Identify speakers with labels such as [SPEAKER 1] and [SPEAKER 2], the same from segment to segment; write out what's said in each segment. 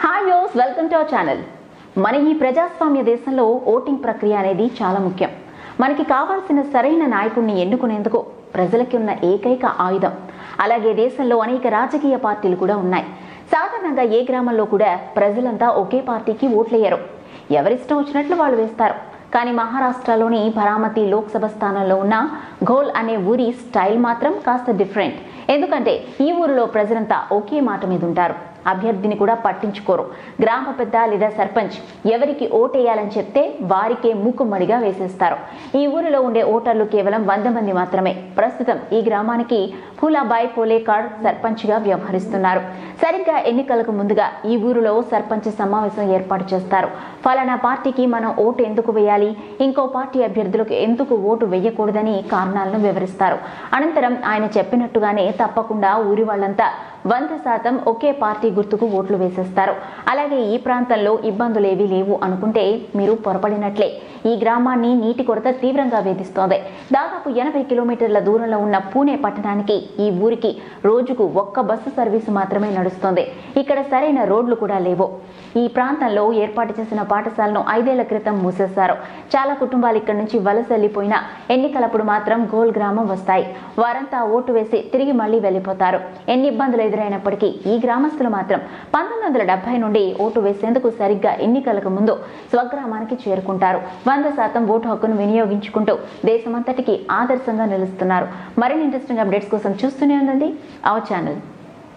[SPEAKER 1] Hi యోస్ welcome to our channel మన ఈ ప్రజాస్వామ్య దేశంలో ఓటింగ్ ప్రక్రియ అనేది చాలా ముఖ్యం మనకి కావాల్సిన సరైన నాయకుడిని ఎన్నుకునేందుకు ప్రజలకి ఉన్న ఏకైక ఆయుధం అలాగే దేశంలో అనేక రాజకీయ పార్టీలు కూడా ఉన్నాయి సాధారణంగా ఏ గ్రామంలో కూడా ప్రజలంతా ఒకే పార్టీకి ఓట్లేయరు ఎవరిష్టం వచ్చినట్లు వాళ్ళు వేస్తారు కానీ మహారాష్ట్రలోని భరామతి లోక్సభ స్థానంలో ఉన్న ఘోల్ అనే ఊరి స్టైల్ మాత్రం కాస్త డిఫరెంట్ ఎందుకంటే ఈ ఊరిలో ప్రజలంతా ఒకే మాట మీద ఉంటారు అభ్యర్థిని కూడా పట్టించుకోరు గ్రామ పెద్ద లేదా సర్పంచ్ ఎవరికి ఓటేయాలని చెప్తే వారికే మూకుమ్మడిగా వేసేస్తారు ఈ ఊరిలో ఉండే ఓటర్లు కేవలం వంద మంది మాత్రమే ప్రస్తుతం ఈ గ్రామానికి ఫూలాబాయ్ పోలేకాడ్ సర్పంచ్గా వ్యవహరిస్తున్నారు సరిగ్గా ఎన్నికలకు ముందుగా ఈ ఊరిలో సర్పంచ్ సమావేశం ఏర్పాటు చేస్తారు ఫలానా పార్టీకి మనం ఓటు ఎందుకు వేయాలి ఇంకో పార్టీ అభ్యర్థులకు ఎందుకు ఓటు వేయకూడదని కారణాలను వివరిస్తారు అనంతరం ఆయన చెప్పినట్టుగానే తప్పకుండా ఊరి వాళ్ళంతా వంద శాతం ఒకే పార్టీ గుర్తుకు ఓట్లు వేసేస్తారు అలాగే ఈ ప్రాంతంలో ఇబ్బందులు ఏవీ లేవు అనుకుంటే మీరు పొరపడినట్లే ఈ గ్రామాన్ని నీటి కొరత తీవ్రంగా వేధిస్తోంది దాదాపు ఎనభై కిలోమీటర్ల దూరంలో ఉన్న పూణే పట్టణానికి ఈ ఊరికి రోజుకు ఒక్క బస్సు సర్వీసు మాత్రమే నడుస్తోంది ఇక్కడ సరైన రోడ్లు కూడా లేవు ఈ ప్రాంతంలో ఏర్పాటు చేసిన పాఠశాలను ఐదేళ్ల క్రితం మూసేశారు చాలా కుటుంబాలు ఇక్కడి నుంచి వలస వెళ్లిపోయిన ఎన్నికలప్పుడు మాత్రం గోల్ గ్రామం వస్తాయి వారంతా ఓటు వేసి తిరిగి మళ్లీ వెళ్లిపోతారు ఎన్ని ఇబ్బందులు ఎదురైనప్పటికీ ఈ గ్రామస్తులు మాత్రం పంతొమ్మిది వందల డెబ్బై నుండి ఓటు వేసేందుకు సరిగ్గా ఎన్నికలకు ముందు స్వగ్రామానికి చేరుకుంటారు వంద శాతం ఓటు హక్కును వినియోగించుకుంటూ దేశమంతటికి ఆదర్శంగా నిలుస్తున్నారు మరిన్ని ఇంట్రెస్టింగ్ అప్డేట్స్ కోసం చూస్తూనే ఉండండి our channel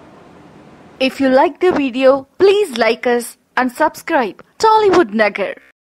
[SPEAKER 2] If you like the video, please like us and subscribe Tollywood Nagar.